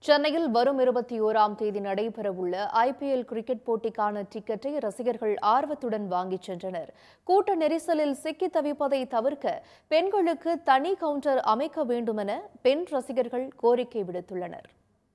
சென்னையில் வரும் இருபத்தி ஓராம் தேதி நடைபெறவுள்ள ஐபிஎல் கிரிக்கெட் போட்டிக்கான டிக்கெட்டை ரசிகர்கள் ஆர்வத்துடன் வாங்கிச் சென்றனர் கூட்ட நெரிசலில் சிக்கி தவிப்பதை தவிர்க்க பெண்களுக்கு தனி கவுண்டர் அமைக்க வேண்டுமென பெண் ரசிகர்கள் கோரிக்கை விடுத்துள்ளனர்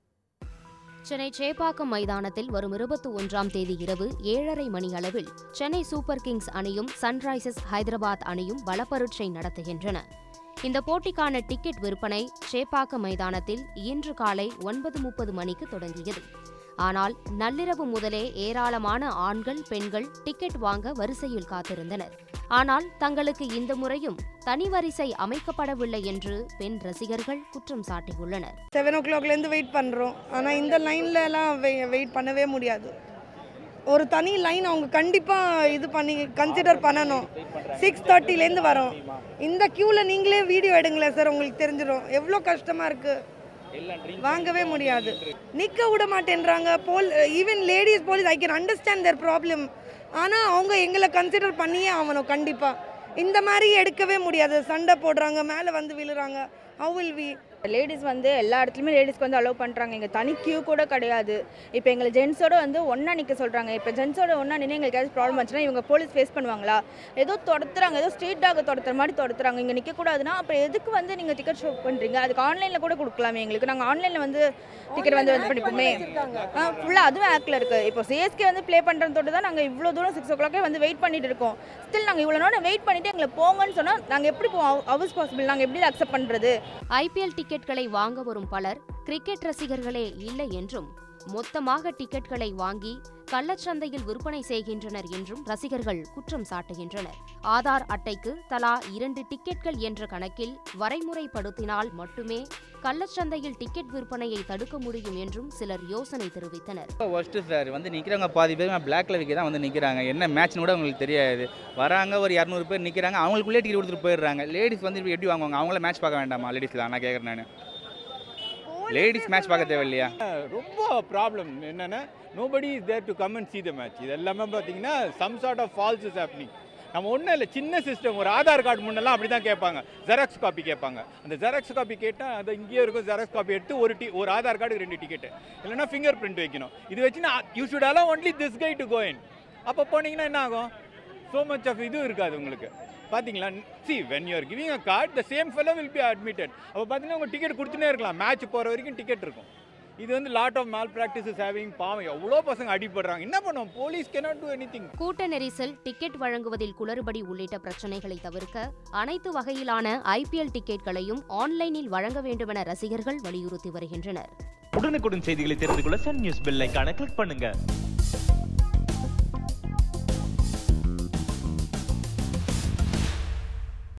சென்னை சேப்பாக்கம் மைதானத்தில் வரும் இருபத்தி ஒன்றாம் தேதி இரவு ஏழரை மணி அளவில் சென்னை சூப்பர் கிங்ஸ் அணியும் சன்ரைசர்ஸ் ஹைதராபாத் அணியும் பலப்பரீட்சை நடத்துகின்றன இந்த போட்டிக்கான டிக்கெட் விற்பனை சேப்பாக்கம் மைதானத்தில் இன்று காலை ஒன்பது முப்பது மணிக்கு தொடங்கியது ஆனால் நள்ளிரவு முதலே ஏராளமான ஆண்கள் பெண்கள் டிக்கெட் வாங்க வரிசையில் காத்திருந்தனர் ஆனால் தங்களுக்கு இந்த முறையும் தனி வரிசை அமைக்கப்படவில்லை என்று பெண் ரசிகர்கள் குற்றம் சாட்டியுள்ளனர் செவன் ஓ கிளாக்லேருந்து வெயிட் பண்ணுறோம் ஆனால் இந்த லைன்ல எல்லாம் வெயிட் பண்ணவே முடியாது ஒரு தனி லைன் அவங்க கண்டிப்பாக இது பண்ணி கன்சிடர் பண்ணணும் சிக்ஸ் தேர்ட்டிலேருந்து வரோம் இந்த க்யூவில் நீங்களே வீடியோ எடுங்களேன் சார் உங்களுக்கு தெரிஞ்சிடும் எவ்வளோ கஷ்டமாக இருக்குது வாங்கவே முடியாது நிற்க விட மாட்டேன்றாங்க போல் even ladies police I can understand their problem ஆனால் அவங்க எங்களை கன்சிடர் பண்ணியே ஆகணும் கண்டிப்பாக இந்த மாதிரி எடுக்கவே முடியாது சண்டை போடுறாங்க மேலே வந்து விழுறாங்க ஹவு வில் வி லேடிஸ் வந்து எல்லா இடத்துலையுமே லேடிஸ்க்கு வந்து அலோவ் பண்ணுறாங்க இங்கே தனி கியூ கூட கிடையாது இப்போ எங்களை ஜென்ஸோட வந்து ஒன்றா நிற்க சொல்கிறாங்க இப்போ ஜென்ஸோட ஒன்றா நின்று எங்களுக்கு ஏதாச்சும் ப்ராப்ளம் ஆச்சுன்னா இவங்க போலீஸ் ஃபேஸ் பண்ணுவாங்களா ஏதோ தொடத்துறாங்க ஏதோ ஸ்ட்ரீட் டாக் தொடத்துற மாதிரி தொடத்துறாங்க இங்கே நிற்கக்கூடாதுன்னா அப்புறம் எதுக்கு வந்து நீங்கள் டிக்கெட் ஷோ பண்ணுறீங்க அதுக்கு ஆன்லைனில் கூட கொடுக்கலாமே எங்களுக்கு நாங்கள் ஆன்லைனில் வந்து டிக்கெட் வந்து இது பண்ணிப்போமே ஃபுல்லாக அதுவும் ஆக்டில் இருக்குது இப்போ சிஎஸ்கே வந்து ப்ளே பண்ணுறதோடு தான் நாங்கள் இவ்வளோ தூரம் சிக்ஸ் ஓ கிளாக்கே வந்து வெயிட் பண்ணிட்டு இருக்கோம் ஸ்டில் நாங்கள் இவ்வளோ நேரம் வெயிட் பண்ணிட்டு எங்களை போங்கன்னு சொன்னால் நாங்கள் எப்படி போவோம் ஹவுஸ் பாசிபிள் நாங்கள் எப்படி அக்செப்ட் பண்ணுறது ஐபிஎல் டிக்கெட்களை வாங்க வரும் பலர் கிரிக்கெட் ரசிகர்களே இல்லை என்றும் மொத்தமாக டிக்கெட்களை வாங்கி கள்ளச்சந்தையில் விற்பனை செய்கின்றனர் என்றும் ரசிகர்கள் குற்றம் சாட்டுகின்றனர் ஆதார் அட்டைக்கு தலா இரண்டு டிக்கெட்கள் என்ற கணக்கில் வரைமுறைப்படுத்தினால் மட்டுமே கள்ளச்சந்தையில் டிக்கெட் விற்பனையை தடுக்க முடியும் என்றும் சிலர் யோசனை தெரிவித்தனர் ஒஸ்ட்டு சார் வந்து நிற்கிறவங்க பாதி பேர் பிளாக்ல விற்க தான் வந்து நிற்கிறாங்க என்ன மேட்ச்னு கூட அவங்களுக்கு தெரியாது வராங்க ஒரு இரநூறு பேர் நிற்கிறாங்க அவங்களுக்குள்ளே டிக்கெட் கொடுத்துட்டு போயிடுறாங்க லேடிஸ் வந்து இப்ப எப்படி வாங்குவாங்க அவங்கள மேட்ச் பார்க்க வேண்டாமா லேடிஸில் நான் கேட்குறேன் நான் லேடிஸ் மேட்ச் பார்க்க தேவையில்லையா ரொம்ப ப்ராப்ளம் என்னென்னா nobody is there to come and see the match இது எல்லாமே பார்த்தீங்கன்னா some sort of false is happening நம்ம ஒன்றும் இல்லை சின்ன சிஸ்டம் ஒரு ஆதார் கார்டு முன்னெல்லாம் அப்படி தான் கேட்பாங்க ஜெராக்ஸ் காப்பி கேட்பாங்க அந்த ஜெராக்ஸ் காப்பி கேட்டால் அது இங்கேயே இருக்கும் ஜெராக்ஸ் காப்பி எடுத்து ஒரு டி ஒரு ஆதார் கார்டு ரெண்டு டிக்கெட்டு இல்லைன்னா ஃபிங்கர் பிரிண்ட் வைக்கணும் இது வச்சுன்னா you should allow only this guy to going அப்போ போனீங்கன்னா என்ன ஆகும் ஸோ மச் ஆஃப் இது இருக்காது உங்களுக்கு பார்த்தீங்களா see when you are giving a card the same fellow will be admitted அப்போ பார்த்தீங்கன்னா உங்கள் டிக்கெட் கொடுத்துனே இருக்கலாம் மேட்ச் போகிற வரைக்கும் டிக்கெட் இருக்கும் இது வந்து lot of malpractices having பாவம் எவ்வளோ பசங்க அடிபடுறாங்க என்ன பண்ணுவோம் போலீஸ் cannot do anything கூட்ட நெரிசல் டிக்கெட் வழங்குவதில் குளறுபடி உள்ளிட்ட பிரச்சினைகளை தவிர்க்க அனைத்து வகையிலான ஐபிஎல் டிக்கெட்களையும் ஆன்லைனில் வழங்க வேண்டுமென ரசிகர்கள் வலியுறுத்தி வருகின்றனர் உடனுக்குடன் செய்திகளை தெரிந்து கொள்ள சன் நியூஸ் பெல் ஐகானை கிளிக் பண்ணுங்க